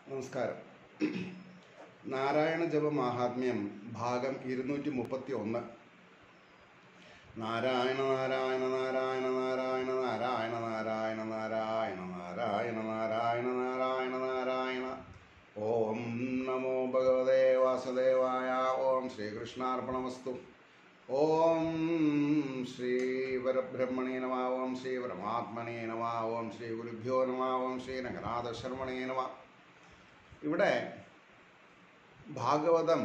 നമസ്കാരം നാരായണ ജപ മാഹാത്മ്യം ഭാഗം ഇരുന്നൂറ്റി മുപ്പത്തി ഒന്ന് നാരായണ നാരായണ നാരായണ നാരായണ നാരായണ നാരായണ നാരായണ നാരായണ നാരായണ നാരായണ നാരായണ ഓം നമോ ഭഗവതേ വാസുദേവായ ഓം ശ്രീകൃഷ്ണാർപ്പണമസ്തു ഓം ശ്രീ പരബ്രഹ്മണേ നമ ഓം ശ്രീ പരമാത്മനേ നമ ഓം ശ്രീ ഗുരുഭ്യോ നമ ഓം ശ്രീ രംഗനാഥ ശർമ്മണേ നമ ഇവിടെ ഭാഗവതം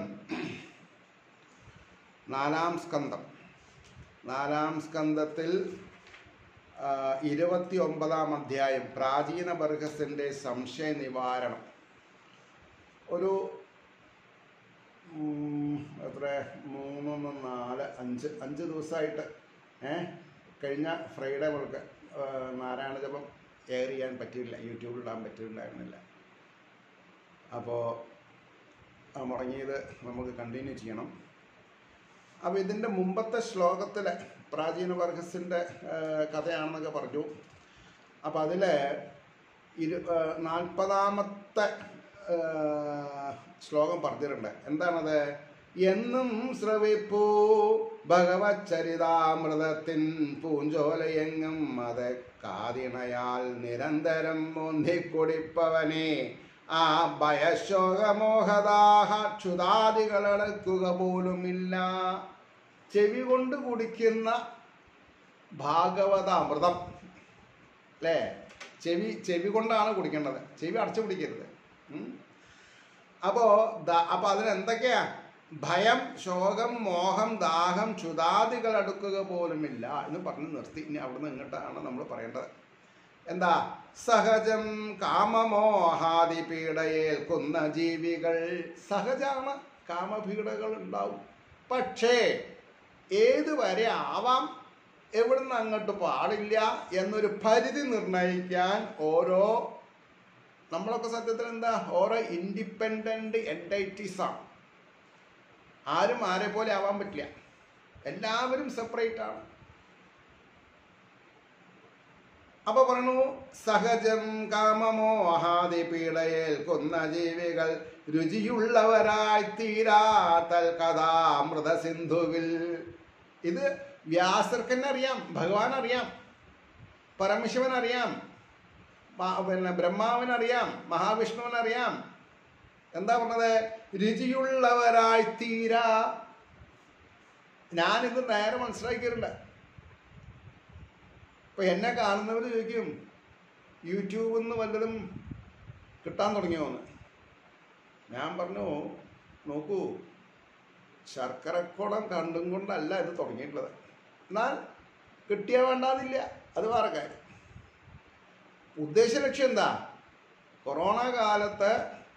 നാലാം സ്കന്ധം നാലാം സ്കന്ധത്തിൽ ഇരുപത്തി ഒമ്പതാം അധ്യായം പ്രാചീന ബർഗസിൻ്റെ സംശയ നിവാരണം ഒരു ഉം, എത്ര മൂന്നൊന്ന് നാല് അഞ്ച് അഞ്ച് ദിവസമായിട്ട് ഏ കഴിഞ്ഞ ഫ്രൈഡേ മുതൽക്ക് നാരായണ ജപം എയർ ചെയ്യാൻ പറ്റിയില്ല യൂട്യൂബിൽ ഇടാൻ പറ്റിയിട്ടുണ്ടായിരുന്നില്ല അപ്പോൾ മുടങ്ങിയത് നമുക്ക് കണ്ടിന്യൂ ചെയ്യണം അപ്പോൾ ഇതിൻ്റെ മുമ്പത്തെ ശ്ലോകത്തിൽ പ്രാചീന വർഗസിൻ്റെ കഥയാണെന്നൊക്കെ പറഞ്ഞു അപ്പോൾ അതിൽ ഇരു നാൽപ്പതാമത്തെ ശ്ലോകം പറഞ്ഞിട്ടുണ്ട് എന്താണത് എന്നും ശ്രവിപ്പൂ ഭഗവച്ചരിതാമൃതത്തിൻ പൂഞ്ചോലയെങ്ങും അത് കാതിണയാൽ നിരന്തരം മോന്തിക്കുടിപ്പവനെ ആ ഭയശോകമോഹദാഹ ക്ഷുതാദികളെടുക്കുക പോലുമില്ല ചെവി കൊണ്ട് കുടിക്കുന്ന ഭാഗവത അമൃതം അല്ലേ ചെവി ചെവി കൊണ്ടാണ് കുടിക്കേണ്ടത് ചെവി അടച്ചു പിടിക്കരുത് ഉം. അപ്പോ ദ- അപ്പൊ അതിനെന്തൊക്കെയാ ഭയം ശോകം മോഹം ദാഹം ക്ഷുതാദികൾ അടുക്കുക പോലുമില്ല എന്ന് പറഞ്ഞ് നിർത്തി ഇനി അവിടുന്ന് ഇങ്ങോട്ടാണ് നമ്മൾ പറയേണ്ടത് എന്താ സഹജം കാമമോഹാദി പീഡയേൽക്കുന്ന ജീവികൾ സഹജാണ് കാമപീഡകൾ ഉണ്ടാവും പക്ഷേ ഏതുവരെ ആവാം എവിടുന്ന് അങ്ങോട്ട് പാടില്ല എന്നൊരു പരിധി നിർണ്ണയിക്കാൻ ഓരോ നമ്മളൊക്കെ സത്യത്തിൽ എന്താ ഓരോ ഇൻഡിപെൻഡന്റ് എൻറ്റൈറ്റീസ് ആണ് ആരും ആരെ പോലെ ആവാൻ പറ്റില്ല എല്ലാവരും സെപ്പറേറ്റ് ആണ് അപ്പൊ പറഞ്ഞു സഹജം കാമമോഹാദി പീഡയേൽക്കുന്ന ജീവികൾ രുചിയുള്ളവരായി തീരാത്തൽ കഥാമൃത സിന്ധുവിൽ ഇത് വ്യാസർക്കന്നെ അറിയാം ഭഗവാൻ അറിയാം പരമശിവൻ അറിയാം മ- പിന്നെ ബ്രഹ്മാവിനറിയാം മഹാവിഷ്ണുവിനറിയാം എന്താ പറഞ്ഞത് രുചിയുള്ളവരായി തീരാ ഞാനിത് നേരെ മനസ്സിലാക്കിയിട്ടുണ്ട് ഇപ്പൊ എന്നെ കാണുന്നവർ ചോദിക്കും യൂട്യൂബിൽ നിന്ന് വല്ലതും കിട്ടാൻ തുടങ്ങിയോന്ന് ഞാൻ പറഞ്ഞു നോക്കൂ ശർക്കരക്കുളം കണ്ടും കൊണ്ടല്ല ഇത് തുടങ്ങിയിട്ടുള്ളത് എന്നാൽ കിട്ടിയാ വേണ്ടാതില്ല അത് വേറെ കാര്യം ഉദ്ദേശ ലക്ഷ്യം എന്താ കൊറോണ കാലത്ത്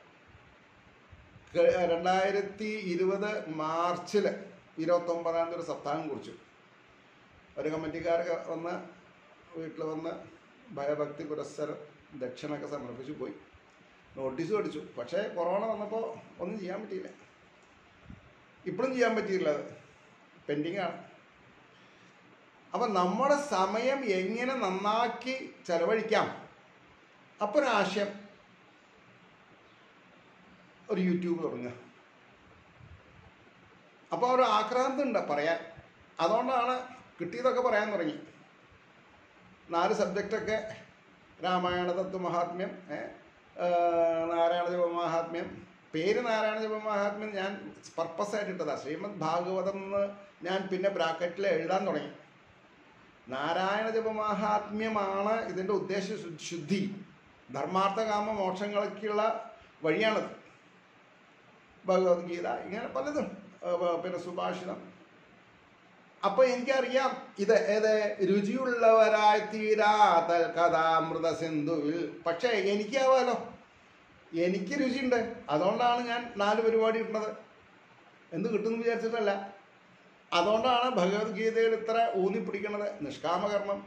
ക- രണ്ടായിരത്തി ഇരുപത് മാർച്ചിൽ ഇരുപത്തൊമ്പതാം തീയതി ഒരു സപ്താഹം കുറിച്ചു ഒരു കമ്മിറ്റിക്കാരൊക്കെ വന്ന് വീട്ടിൽ വന്ന് ഭയഭക്തി പുരസ്സരം ദക്ഷിണൊക്കെ സമർപ്പിച്ചു പോയി നോട്ടീസ് അടിച്ചു പക്ഷേ കൊറോണ വന്നപ്പോൾ ഒന്നും ചെയ്യാൻ പറ്റിയില്ല ഇപ്പോഴും ചെയ്യാൻ പറ്റിയില്ല അത് പെൻഡിങ് ആണ് അപ്പം നമ്മുടെ സമയം എങ്ങനെ നന്നാക്കി ചെലവഴിക്കാം അപ്പോൾ ഒരാശയം ഒരു യൂട്യൂബ് തുടങ്ങുക അപ്പോൾ ഒരു ആക്രാന്തമുണ്ട് പറയാൻ അതുകൊണ്ടാണ് കിട്ടിയതൊക്കെ പറയാൻ തുടങ്ങി നാല് സബ്ജക്റ്റൊക്കെ രാമായണ തത്വമഹാത്മ്യം ഏ, ആ, നാരായണ ജപമഹാത്മ്യം പേര് നാരായണ ജപമഹാത്മ്യം ഞാൻ പർപ്പസ് ആയിട്ട് ഇട്ടതാണ് ശ്രീമദ് ഭാഗവതം എന്ന് ഞാൻ പിന്നെ ബ്രാക്കറ്റിൽ എഴുതാൻ തുടങ്ങി നാരായണ ജപമഹാത്മ്യമാണ് ഇതിൻ്റെ ഉദ്ദേശ ശു- ശുദ്ധി ധർമാർത്ഥ കാമ മോക്ഷങ്ങൾക്കുള്ള വഴിയാണത് ഭഗവത്ഗീത ഇങ്ങനെ പലതും ആ, പ- പിന്നെ സുഭാഷിതം അപ്പൊ എനിക്കറിയാം ഇത് ഏത് രുചിയുള്ളവരായി തീരാതൽ കഥാമൃത സിന്ധുവിൽ പക്ഷേ എനിക്കാവാലോ എനിക്ക് രുചിയുണ്ട് അതുകൊണ്ടാണ് ഞാൻ നാല് പരിപാടി ഇടുന്നത് എന്ത് കിട്ടുമെന്ന് വിചാരിച്ചിട്ടല്ല അതുകൊണ്ടാണ് ഭഗവത്ഗീതയിൽ ഇത്ര ഊന്നി പിടിക്കുന്നത് നിഷ്കാമകർമ്മം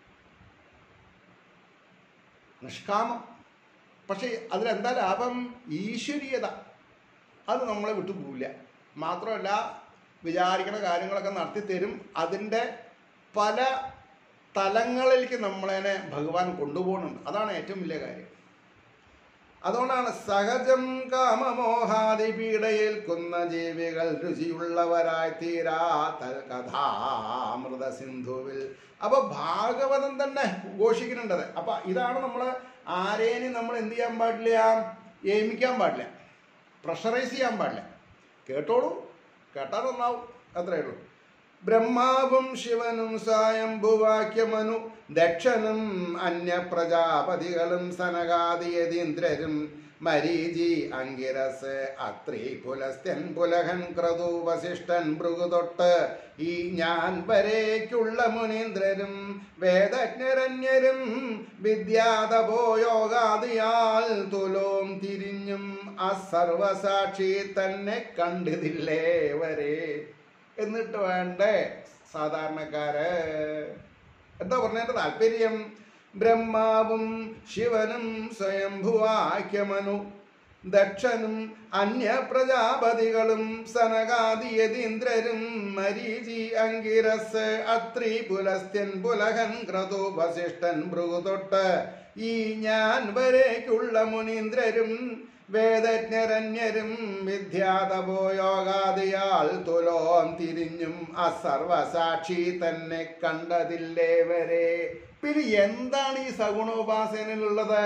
നിഷ്കാമം പക്ഷേ അതിലെന്താ ലാഭം ഈശ്വരീയത അത് നമ്മളെ വിട്ടു പോവില്ല മാത്രമല്ല വിചാരിക്കുന്ന കാര്യങ്ങളൊക്കെ നടത്തി തരും അതിൻ്റെ പല തലങ്ങളിലേക്ക് നമ്മളതിനെ ഭഗവാൻ കൊണ്ടുപോകുന്നുണ്ട് അതാണ് ഏറ്റവും വലിയ കാര്യം അതുകൊണ്ടാണ് സഹജം കാമമോഹാദി പീഡയേൽക്കുന്ന ജീവികൾ രുചിയുള്ളവരായി തീരാത്ത കഥാമൃത സിന്ധുവിൽ അപ്പൊ ഭാഗവതം തന്നെ ഘോഷിക്കുന്നുണ്ടത് അപ്പൊ ഇതാണ് നമ്മൾ ആരേനും നമ്മൾ എന്ത് ചെയ്യാൻ പാടില്ല ഏമിക്കാൻ പാടില്ല പ്രഷറൈസ് ചെയ്യാൻ പാടില്ല കേട്ടോളൂ കേട്ടാൽ നന്നാവും അത്രേ ഉള്ളൂ ബ്രഹ്മാവും ശിവനും സ്വയംഭുവാക്യമനു ദക്ഷനും അന്യപ്രജാപതികളും സനകാദിയതീന്ദ്രരും മരീചി അങ്കിരസ് അത്രി പുലസ്ത്യൻ പുലഹൻ ക്രതു വസിഷ്ഠൻ ഭൃഗുതൊട്ട് ഈ ഞാൻ വരേക്കുള്ള മുനീന്ദ്രരും വേദജ്ഞരന്യരും വിദ്യാതപോ യോഗാദിയാൽ തുലോം തിരിഞ്ഞും അസർവസാക്ഷി തന്നെ കണ്ടതില്ലേ വരെ എന്നിട്ട് വേണ്ടേ സാധാരണക്കാര് എന്താ പറഞ്ഞതിന്റെ താല്പര്യം ബ്രഹ്മാവും ശിവനും സ്വയംഭുവാക്യമനു ദക്ഷനും അന്യപ്രജാപതികളും സനകാദിയതീന്ദ്രരും മരീചി അങ്കിരസ് അത്രി പുലസ്ത്യൻ പുലഹൻ ക്രതു വസിഷ്ഠൻ ഭൃഗുതൊട്ട് ഈ ഞാൻ വരേക്കുള്ള മുനീന്ദ്രരും വേദജ്ഞരന്യരും വിദ്യാതപോ യോഗാദിയാൽ തുലോം തിരിഞ്ഞും അസർവസാക്ഷി തന്നെ കണ്ടതില്ലേ വരെ പിന്നെ എന്താണ് ഈ സഗുണോപാസനയിലുള്ളത്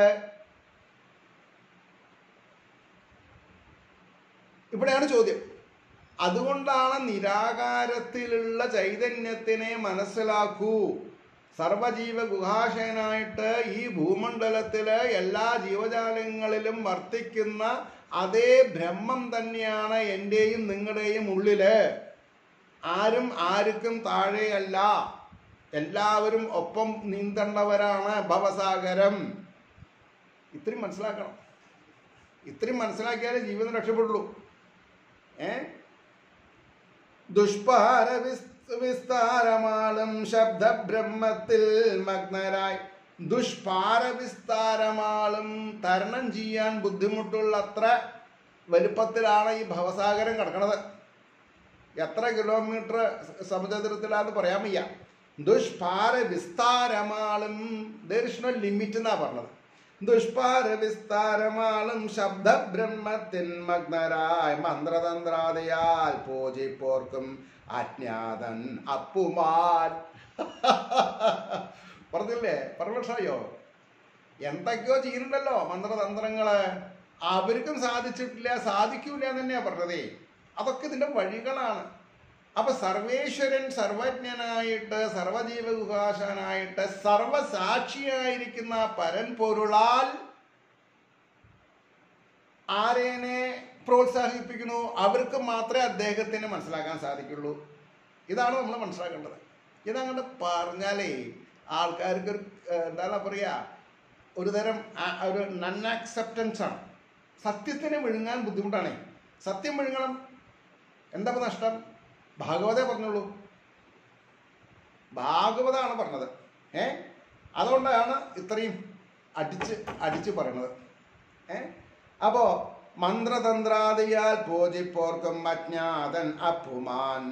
ഇവിടെയാണ് ചോദ്യം അതുകൊണ്ടാണ് നിരാകാരത്തിലുള്ള ചൈതന്യത്തിനെ മനസ്സിലാക്കൂ സർവജീവ ഗുഹാശയനായിട്ട് ഈ ഭൂമണ്ഡലത്തില് എല്ലാ ജീവജാലങ്ങളിലും വർത്തിക്കുന്ന അതേ ബ്രഹ്മം തന്നെയാണ് എൻ്റെയും നിങ്ങളുടെയും ഉള്ളില് ആരും ആർക്കും താഴെയല്ല എല്ലാവരും ഒപ്പം നീന്തേണ്ടവരാണ് ഭവസാഗരം ഇത്രയും മനസ്സിലാക്കണം ഇത്രയും മനസ്സിലാക്കിയാലേ ജീവിതം രക്ഷപ്പെടുള്ളൂ ഏ ദുഷ്പാര വിസ് വിസ്താരമാളും ശബ്ദബ്രഹ്മത്തിൽ മഗ്നരായി ദുഷ്പാര വിസ്താരമാളും തരണം ചെയ്യാൻ ബുദ്ധിമുട്ടുള്ള അത്ര വലുപ്പത്തിലാണ് ഈ ഭവസാഗരം കിടക്കണത് എത്ര കിലോമീറ്റർ സമചതുരത്തിലാന്ന് പറയാൻ വയ്യ ദുഷ്പാര വിസ്താരമാളും ദർശന ലിമിറ്റ് എന്നാ പറഞ്ഞത് ദുഷ്പാര വിസ്താരമാളും ശബ്ദബ്രഹ്മത്തിൻ മഗ്നരായ മന്ത്രതന്ത്രാദിയാൽ പൂജിപ്പോർക്കും അജ്ഞാതൻ അപ്പുമാൻ പറഞ്ഞില്ലേ പറഞ്ഞോ എന്തൊക്കെയോ ചെയ്യുന്നുണ്ടല്ലോ മന്ത്രതന്ത്രങ്ങള് അവർക്കും സാധിച്ചിട്ടില്ല സാധിക്കൂല എന്ന് തന്നെയാ പറഞ്ഞതേ അതൊക്കെ ഇതിന്റെ വഴികളാണ് അപ്പൊ സർവേശ്വരൻ സർവജ്ഞനായിട്ട് സർവജീവകുകാശനായിട്ട് സർവസാക്ഷിയായിരിക്കുന്ന പരൻ പൊരുളാൽ ആരേനെ പ്രോത്സാഹിപ്പിക്കുന്നു അവർക്ക് മാത്രമേ അദ്ദേഹത്തിന് മനസ്സിലാക്കാൻ സാധിക്കുള്ളൂ ഇതാണ് നമ്മൾ മനസ്സിലാക്കേണ്ടത് ഇതങ്ങോട്ട് പറഞ്ഞാലേ ആൾക്കാർക്ക് ഒരു ഏഹ്, എന്താണ് പറയാ ഒരു തരം ആ- ഒരു നൺ ആക്സെപ്റ്റൻസ് ആണ് സത്യത്തിനെ വിഴുങ്ങാൻ ബുദ്ധിമുട്ടാണേ സത്യം വിഴുങ്ങണം എന്താ ഇപ്പൊ നഷ്ടം ഭാഗവതേ പറഞ്ഞുള്ളൂ ഭാഗവതാണ് പറഞ്ഞത് ഏ അതുകൊണ്ടാണ് ഇത്രയും അടിച്ച് അടിച്ച് പറയണത് ഏ അപ്പോ മന്ത്രതന്ത്രാദിയാൽ പൂജിപ്പോർക്കും അജ്ഞാതൻ അപ്പുമാൻ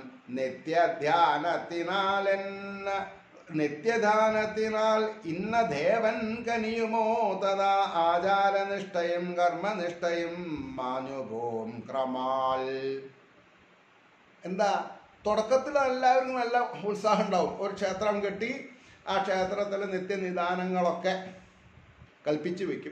നിത്യധ്യാനത്തിനാലെന്ന നിത്യധാനത്തിനാൽ ഇന്ന ദേവൻ കനിയുമോ തഥാ ആചാരനിഷ്ഠയും കർമ്മനിഷ്ഠയും മാഞ്ഞുപോം ക്രമാൽ എന്താ തുടക്കത്തിൽ എല്ലാവർക്കും നല്ല ഉത്സാഹം ഉണ്ടാവും ഒരു ക്ഷേത്രം കെട്ടി ആ ക്ഷേത്രത്തിലെ നിത്യനിദാനങ്ങളൊക്കെ കൽപ്പിച്ചു വെക്കും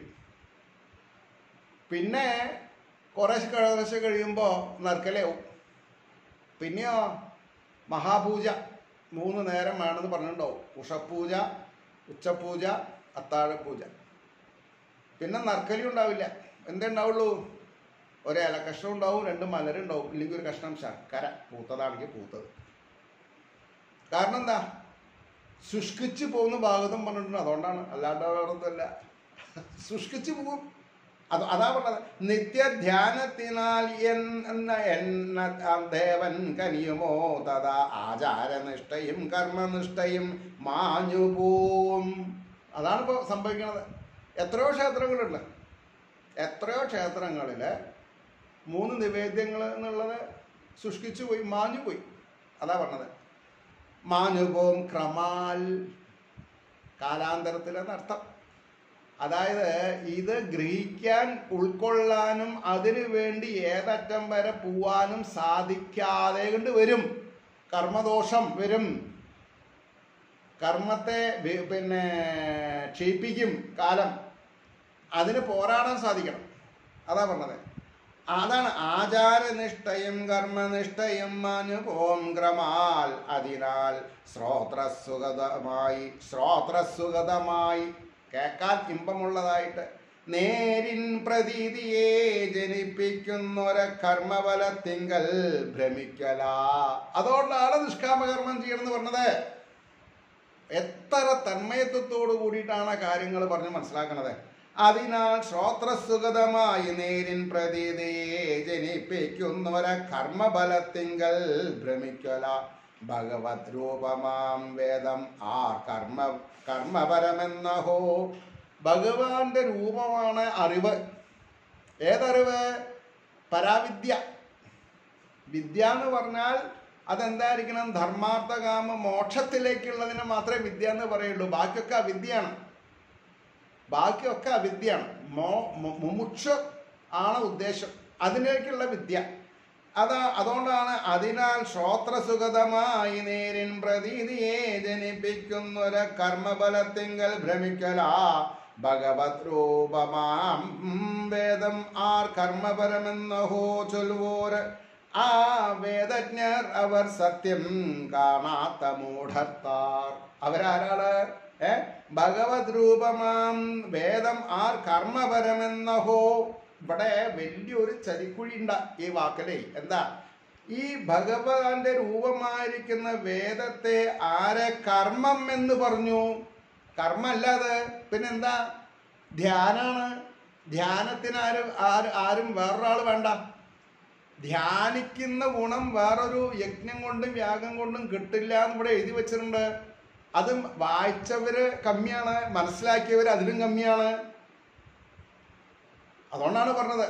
പിന്നെ കുറേശ്ശെ കുറേശ്ശെ കഴിയുമ്പോൾ നർക്കലയാവും പിന്നെയോ മഹാപൂജ മൂന്ന് നേരം വേണമെന്ന് പറഞ്ഞിട്ടുണ്ടാവും ഉഷപൂജ ഉച്ചപൂജ അത്താഴപൂജ പിന്നെ നർക്കലി ഉണ്ടാവില്ല എന്തേ ഉണ്ടാവുള്ളൂ ഒരു ഇല കഷ്ണം ഉണ്ടാവും രണ്ട് മലരുണ്ടാവും ഇല്ലെങ്കിൽ ഒരു കഷ്ണം ശർക്കര പൂത്തതാണെങ്കിൽ പൂത്തത് കാരണം എന്താ ശുഷ്കിച്ച് പോകുന്ന ഭാഗത്തും പറഞ്ഞിട്ടുണ്ട് അതുകൊണ്ടാണ് അല്ലാണ്ട് വേറൊന്നുമല്ല ശുഷ്കിച്ച് പോകും അത് അതാ പറഞ്ഞത് നിത്യധ്യാനത്തിനാൽ എന്ന എന്ന ദേവൻ കനിയുമോ തഥാ ആചാരനിഷ്ഠയും കർമ്മനിഷ്ഠയും മാഞ്ഞു പോവും അതാണ് ഇപ്പോൾ സംഭവിക്കുന്നത് എത്രയോ ക്ഷേത്രങ്ങളുണ്ട് എത്രയോ ക്ഷേത്രങ്ങളിൽ മൂന്ന് നിവേദ്യങ്ങൾ എന്നുള്ളത് ശുഷ്കിച്ചു പോയി മാഞ്ഞു പോയി അതാ പറഞ്ഞത് മാഞ്ഞു പോവും ക്രമാൽ കാലാന്തരത്തിലെന്നർത്ഥം അതായത് ഇത് ഗ്രഹിക്കാൻ ഉൾക്കൊള്ളാനും അതിനു വേണ്ടി ഏതറ്റം വരെ പോവാനും സാധിക്കാതെ കൊണ്ട് വരും കർമ്മദോഷം വരും കർമ്മത്തെ വി- പിന്നെ ക്ഷയിപ്പിക്കും കാലം അതിന് പോരാടാൻ സാധിക്കണം അതാ പറഞ്ഞത് അതാണ് ആചാരനിഷ്ഠയും കർമ്മനിഷ്ഠയും അനുഭവം ക്രമാൽ അതിനാൽ ശ്രോത്രസുഗതമായി ശ്രോത്രസുഗതമായി കേൾക്കാൻ ഇമ്പമുള്ളതായിട്ട് നേരിൻ പ്രതീതിയെ ജനിപ്പിക്കുന്നൊര കർമ്മബലത്തിങ്കൽ ഭ്രമിക്കല അതുകൊണ്ടാണ് നിഷ്കാമകർമ്മം ചെയ്യണമെന്ന് പറഞ്ഞത് എത്ര തന്മയത്വത്തോട് കൂടിയിട്ടാണ് ആ കാര്യങ്ങൾ പറഞ്ഞ് മനസ്സിലാക്കുന്നത് അതിനാൽ ശ്രോത്രസുഗതമായി നേരിൻ പ്രതീതിയെ ജനിപ്പിക്കുന്നവരെ കർമ്മബലത്തിങ്കൽ ഭ്രമിക്കല ഭഗവത് രൂപമാം വേദം ആ കർമ്മ കർമ്മപരമെന്നഹോ ഭഗവാന്റെ രൂപമാണ് അറിവ് ഏതറിവ് പരാവിദ്യ വിദ്യ എന്ന് പറഞ്ഞാൽ അതെന്തായിരിക്കണം ധർമാർത്ഥകാമ മോക്ഷത്തിലേക്കുള്ളതിനെ മാത്രമേ വിദ്യ എന്ന് പറയുള്ളൂ ബാക്കിയൊക്കെ അവിദ്യയാണ് ബാക്കിയൊക്കെ അവിദ്യയാണ് മോ മു- മുമുക്ഷ ആണ് ഉദ്ദേശം അതിലേക്കുള്ള വിദ്യ അതാ അതുകൊണ്ടാണ് അതിനാൽ ശ്രോത്രസുഗതമായി നേരിൻ പ്രതീതിയെ ജനിപ്പിക്കുന്നൊരു കർമ്മബലത്തിങ്കൽ ഭ്രമിക്കലാ ഭഗവത് രൂപമാം വേദം ആർ കർമ്മപരമെന്നഹോ ചൊല്ലുവോര് ആ വേദജ്ഞർ അവർ സത്യം കാണാത്ത മൂഢത്താർ അവരാരാണ് ഏ ഭഗവത് രൂപമാം വേദം ആർ കർമ്മപരമെന്നഹോ ഇവിടെ വലിയൊരു ചതിക്കുഴി ഉണ്ട ഈ വാക്കലേ എന്താ ഈ ഭഗവാന്റെ രൂപമായിരിക്കുന്ന വേദത്തെ ആരെ കർമ്മം എന്ന് പറഞ്ഞു കർമ്മ അല്ലാതെ പിന്നെന്താ ധ്യാനാണ് ധ്യാനത്തിന് ആരും ആരും ആരും വേറൊരാൾ വേണ്ട ധ്യാനിക്കുന്ന ഗുണം വേറൊരു യജ്ഞം കൊണ്ടും യാഗം കൊണ്ടും കിട്ടില്ല എന്ന് ഇവിടെ എഴുതി വെച്ചിട്ടുണ്ട് അത് വായിച്ചവര് കമ്മിയാണ് മനസ്സിലാക്കിയവർ അതിലും കമ്മിയാണ് അതുകൊണ്ടാണ് പറഞ്ഞത്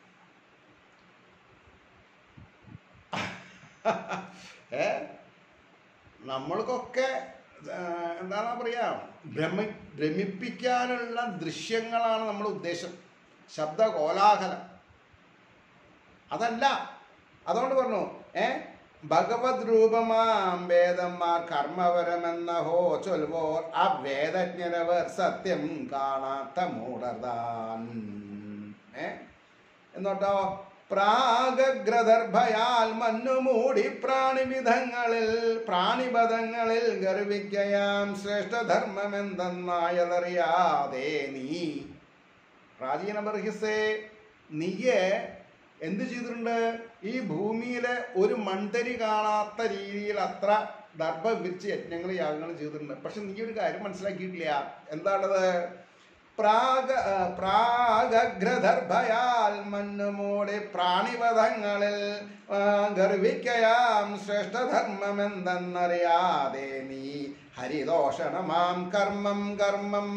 ഏ നമ്മൾക്കൊക്കെ ആ, എന്താണ് പറയാ ഭ്രമി ഭ്രമിപ്പിക്കാനുള്ള ദൃശ്യങ്ങളാണ് നമ്മുടെ ഉദ്ദേശം ശബ്ദ കോലാഹലം അതല്ല അതുകൊണ്ട് പറഞ്ഞു ഏ ഭഗവത് രൂപമാം വേദന്മാർ കർമ്മപരമെന്നഹോ ചൊൽവോർ ആ വേദജ്ഞരവർ സത്യം കാണാത്ത മൂടർതാൻ ഏ എന്നിട്ടോ പ്രാഗഗ്രദർഭയാൽ മഞ്ഞുമൂടി പ്രാണിവിധങ്ങളിൽ പ്രാണിപദങ്ങളിൽ ഗർവിക്കയാം ശ്രേഷ്ഠധർമ്മമെന്തെന്നായതറിയാതെ നീ പ്രാചീന ബർഹിസേ നീയെ എന്ത് ചെയ്തിട്ടുണ്ട് ഈ ഭൂമിയിലെ ഒരു മൺതരി കാണാത്ത രീതിയിൽ അത്ര ദർഭ വിരിച്ച് യജ്ഞങ്ങൾ യാഗങ്ങൾ ചെയ്തിട്ടുണ്ട് പക്ഷെ നീ ഒരു കാര്യം മനസ്സിലാക്കിയിട്ടില്ല എന്താണത് പ്രാഗ പ്രാഗഗ്രദർഭയാൽ മഞ്ഞുമൂടി പ്രാണിപഥങ്ങളിൽ ആ, ഗർവിക്കയാം ശ്രേഷ്ഠധർമ്മം എന്തെന്നറിയാതെ നീ ഹരിദോഷണമാം കർമ്മം കർമ്മം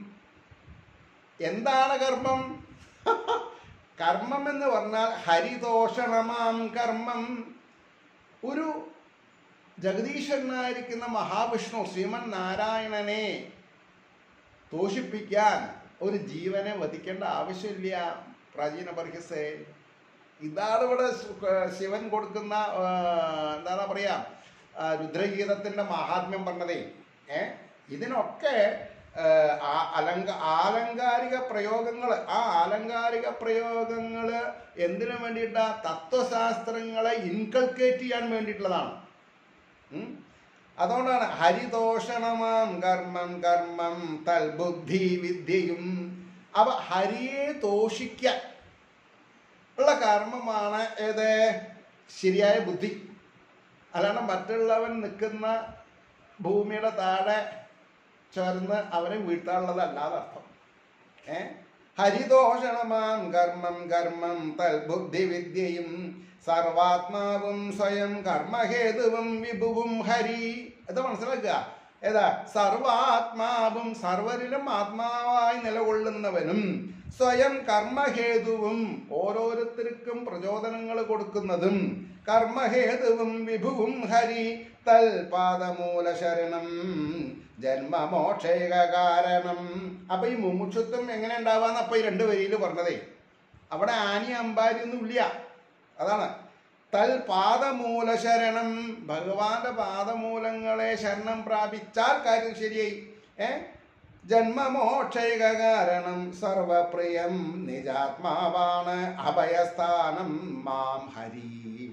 എന്താണ് കർമ്മം കർമ്മം എന്ന് പറഞ്ഞാൽ ഹരിദോഷണമാം കർമ്മം ഒരു ജഗദീശനായിരിക്കുന്ന മഹാവിഷ്ണു ശ്രീമൻ നാരായണനെ തോഷിപ്പിക്കാൻ ഒരു ജീവനെ വധിക്കേണ്ട ആവശ്യമില്ല പ്രാചീന ബർഹിസേ ഇതാണ് ഇവിടെ ശു- ശിവൻ കൊടുക്കുന്ന ആ, എന്താണ് പറയാ ആ, രുദ്രഗീതത്തിന്റെ മഹാത്മ്യം പറഞ്ഞതേ ഏ ഇതിനൊക്കെ ആ, ആ അലങ്ക ആലങ്കാരിക പ്രയോഗങ്ങൾ ആ ആലങ്കാരിക പ്രയോഗങ്ങൾ എന്തിനു വേണ്ടിയിട്ടാ തത്വശാസ്ത്രങ്ങളെ ഇൻകൾക്കേറ്റ് ചെയ്യാൻ വേണ്ടിയിട്ടുള്ളതാണ് ഉം. അതുകൊണ്ടാണ് ഹരിദോഷണമാം കർമ്മം കർമ്മം തൽബുദ്ധി വിദ്യയും അവ ഹരിയെ തോഷിക്കാൻ ഉള്ള കർമ്മമാണ് ഏത് ശരിയായ ബുദ്ധി അല്ലാണ്ട് മറ്റുള്ളവൻ നിൽക്കുന്ന ഭൂമിയുടെ താഴെ ചേർന്ന് അവനെ വീഴ്ത്താനുള്ളത് അല്ലാതെ അർത്ഥം ഏ ഹരിദോഷണമാം കർമ്മം കർമ്മം തൽബുദ്ധി വിദ്യയും സർവാത്മാവും സ്വയം കർമ്മഹേതുവും വിഭുവും ഹരി ഇത് മനസ്സിലാക്കുക ഏതാ സർവാത്മാവും സർവരിലും ആത്മാവായി നിലകൊള്ളുന്നവനും സ്വയം കർമ്മഹേതുവും ഓരോരുത്തർക്കും പ്രചോദനങ്ങൾ കൊടുക്കുന്നതും കർമ്മഹേതുവും വിഭുവും ഹരി തൽപാദമൂല ശരണം ജന്മമോക്ഷൈക കാരണം അപ്പൊ ഈ മുമുക്ഷുത്വം എങ്ങനെ ഉണ്ടാവാന്ന് അപ്പൊ ഈ രണ്ട് വരിയിൽ പറഞ്ഞതേ അവിടെ ആനി അമ്പാരി ഒന്നും ഇല്ല അതാണ് തൽ പാദമൂല ശരണം ഭഗവാന്റെ പാദമൂലങ്ങളെ ശരണം പ്രാപിച്ചാൽ കാര്യം ശരിയായി ഏ ജന്മമോക്ഷൈക കാരണം സർവപ്രിയം നിജാത്മാവാണ് അഭയസ്ഥാനം മാം ഹരി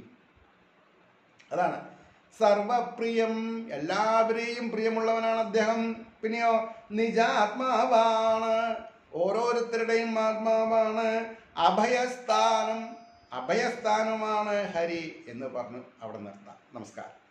അതാണ് സർവപ്രിയം എല്ലാവരെയും പ്രിയമുള്ളവനാണ് അദ്ദേഹം പിന്നെയോ നിജാത്മാവാണ് ഓരോരുത്തരുടെയും ആത്മാവാണ് അഭയസ്ഥാനം അഭയസ്ഥാനമാണ് ഹരി എന്ന് പറഞ്ഞ് അവിടെ നിർത്താം നമസ്കാരം